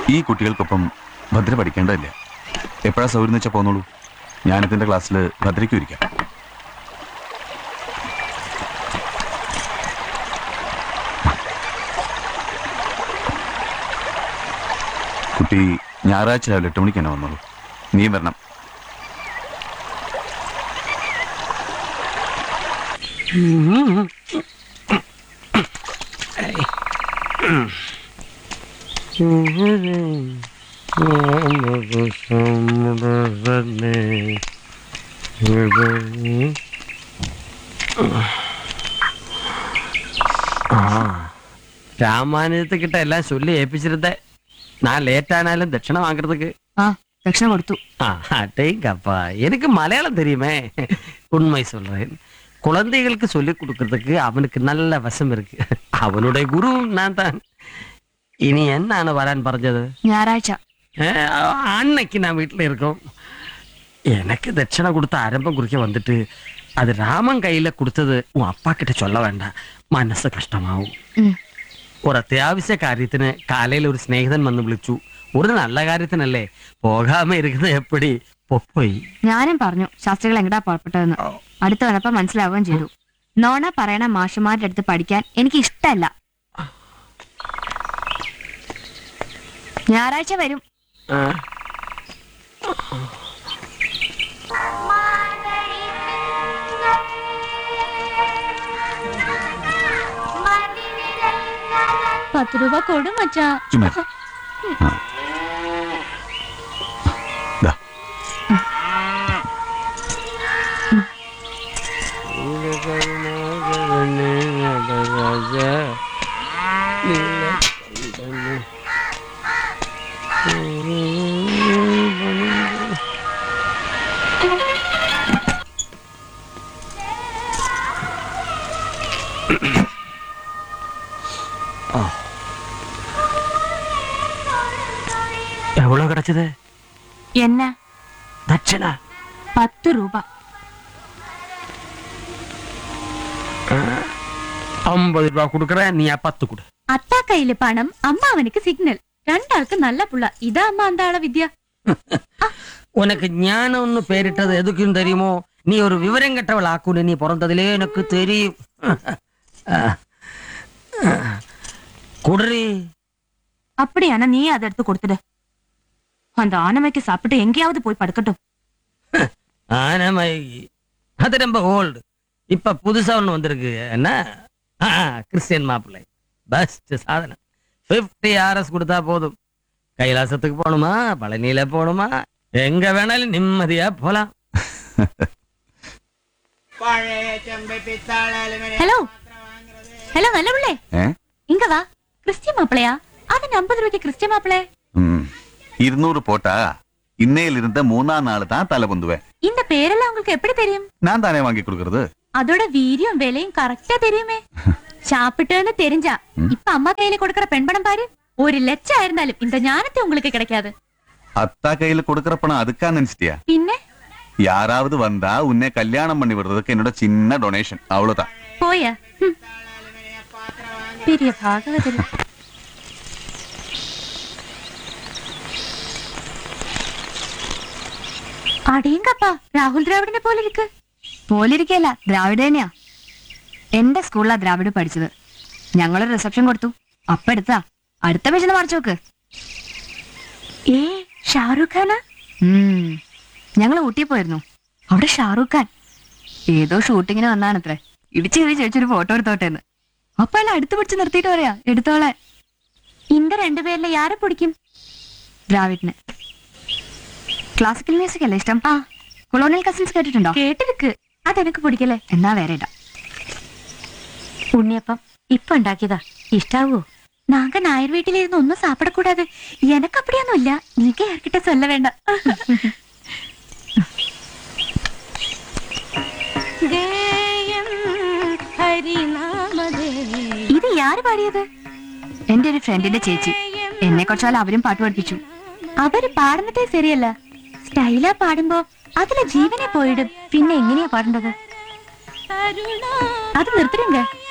ഈ കുട്ടികൾക്കൊപ്പം ഭദ്ര പഠിക്കേണ്ടതില്ല എപ്പോഴാ സൗകര്യം എന്ന് വെച്ചാൽ പോന്നോളൂ ഞാനിതിന്റെ ക്ലാസ്സിൽ ഭദ്രയ്ക്കും ഇരിക്കാം കുട്ടി ഞായറാഴ്ച രാവിലെ എട്ട് മണിക്ക് തന്നെ വന്നോളൂ നീ വരണം രാമാനുജத்துக்கிட்ட எல்லாம் சொல்லி ஏப்பிச்சிருந்தேன் நான் லேட் ஆனாலும் தட்சணை வாங்குறதுக்கு ആ ദക്ഷിണ കൊടുത്തു ஆ, அடேங்கப்பா எனக்கு மலையாளம் தெரியுமே உண்மை சொல்றேன் குழந்தைகளுக்கு சொல்லி கொடுக்கறதுக்கு அவனுக்கு நல்ல வசம் இருக்கு அவனுடைய குரு நான் தான் இனி என்ன வரான் பறஞ்சது ഞായറാഴ്ച அன்னைக்கு நான் வீட்டில் இருக்கோம் எனக்கு தட்சணை கொடுத்த ஆரம்பம் குறிக்க வந்துட்டு அது ராமன் கையில கொடுத்தது உன் அப்பா கிட்ட சொல்ல வேண்டாம் മനസ്സ് കഷ്ടമാവും ഉം. ഒരു അത്യാവശ്യ കാര്യത്തിന് കാലയിൽ ഒരു സ്നേഹിതൻ വന്ന് വിളിച്ചു ഒരു നല്ല കാര്യത്തിനല്ലേ പോകാമ ഇരിക്കുന്നത് എപ്പടി പൊപ്പോയി ഞാനും പറഞ്ഞു ശാസ്ത്രികൾ എങ്ങടാ പുറപ്പെട്ടതെന്ന് അടുത്ത് വന്നപ്പോ മനസ്സിലാവുകയും ചെയ്തു നോണ പറയണ മാഷുമാരുടെ അടുത്ത് പഠിക്കാൻ എനിക്ക് ഇഷ്ടമല്ല ഞായറാഴ്ച വരും ആ. പത്ത് രൂപ കൊടും മച്ചാ ചുമ്മാ ഇരി. ആ. ദാ. எவ்வளவு கிடைச்சது എന്ന தட்சணா പത്ത് രൂപ ஐம்பது ரூபா கொடுக்குறேன் நீ பத்து கொடு അത്താ കയ്യില് പണം അമ്മ അവനക്ക് സിഗ്നൽ രണ്ടാൾക്ക് നല്ല പുള്ള ഇതാ അമ്മ അന്താള വിദ്യ உனக்கு ஞானம்னு பேரிட்டது எதுக்குன்னு தெரியுமோ நீ ஒரு விவரம் கெட்டவள் ஆக்குன்னு நீ பிறந்ததிலே எனக்கு தெரியும் குடுறி அப்படியானா நீ அதை எடுத்து கொடுத்துடு அந்த ஆனமைக்கு சாப்பிட்டு எங்கேயாவது போய் படுக்கட்டும் ஆனமை அது ரொம்ப ஓல்டு இப்ப புதுசா ஒண்ணு வந்திருக்கு என்ன ஆ, கிறிஸ்டியன் மாப்பிள்ளை பெஸ்ட் சாதனம் 50 ஆர்எஸ் கொடுத்தா போதும் கைலாசத்துக்கு போகணுமா பழனியில போகணுமா எங்க வேணாலும் நிம்மதியா போலாம் ஹலோ ஹலோ நல்ல பிள்ளை ഏ இங்க வா கிறிஸ்டியன் மாப்பிளையா அது ஐம்பது ரூபாய்க்கு கிறிஸ்டியன் மாப்பிளை ഉം. ഇരുന്നൂറ് പോട്ടാ ഇന്നയിൽ ഇരുന്ന മൂന്നാം നാള് താൻ തല പൊന്തുവേ இந்த பேரெல்லாம் உங்களுக்கு எப்படி தெரியும் ഞാൻ താനേ വാങ്ങി കൊടുക്കരുത് அதோட வீரியம் விலையும் கரெக்டா தெரியுமே சாப்பிட்டேன்னு தெரிஞ்சா இப்ப அம்மா கையில கொடுக்கற பெண்பணம் பாரு ஒரு லட்சம் ஆயிருந்தாலும் இந்த ஞானத்தை உங்களுக்கு கிடைக்காது அத்தா கையில கொடுக்கற பணம் அதுக்கா நினைச்சிட்டியா பின்ன யாராவது வந்தா உன்னை கல்யாணம் பண்ணி விடுறதுக்கு என்னோட சின்ன டொனேஷன் அவ்வளவுதான் போய ஹம். பெரிய பாகவதர் അടേങ്കപ്പാ രാഹുൽ ദ്രാവിഡിനെ പോലെ ഇരിക്ക് പോലിരിക്കല്ല ദ്രാവിഡ് തന്നെയാ എന്റെ സ്കൂളിലാ ദ്രാവിഡ് പഠിച്ചത് ഞങ്ങളൊരു റിസപ്ഷൻ കൊടുത്തു അപ്പ എടുത്താ അടുത്ത പേജ് മറിച്ചു നോക്ക് ഏ ഷാറൂഖ് ഖാനാ ഞങ്ങൾ ഊട്ടി പോയിരുന്നു അവിടെ ഷാറൂഖ് ഖാൻ ഏതോ ഷൂട്ടിങ്ങിന് വന്നാണത്രേ ഇടിച്ചു കയറി ചോദിച്ചൊരു ഫോട്ടോ എടുത്തോട്ടെ എന്ന് അപ്പൊ അയാൾ അടുത്ത് പിടിച്ച് നിർത്തിയിട്ട് പറയാ എടുത്തോളെ இந்த ரெண்டு பேர்ல யாரை பிடிக்கும் ദ്രാവിഡിന് ക്ലാസിക്കൽ മ്യൂസിക് അല്ലേ ഇഷ്ടം ആ കൊളോണിയൽ കസിൻസ് കേട്ടിട്ടുണ്ടോ കേട്ടിருக்கு അതെനിക്ക് പിടിക്കല്ലേ എന്നാ വേറെ ഇടാം ഉണ്ണിയപ്പം ഇപ്പൊ ഉണ്ടാക്കിയതാ ഇഷ്ടാവോ நாங்க நாயர் வீட்டில இருந்து ஒன்னும் சாப்பிடக்கூடாது எனக்கு அப்படியானும் இல்ல நீங்க யார்கிட்ட சொல்ல வேண்டாம் ഇത് യാര് പാടിയത് എന്റെ ഒരു ഫ്രണ്ടിന്റെ ചേച്ചി എന്നെ കുറച്ചാൽ അവരും പാട്ട് പഠിപ്പിച്ചു അവര് പാടുന്നതേ ശരിയല്ല സ്റ്റൈലാ പാടുമ്പോ അതിലെ ജീവനെ പോയിടും പിന്നെ എങ്ങനെയാ പാടേണ്ടത് അത് നിർത്തിടുങ്ക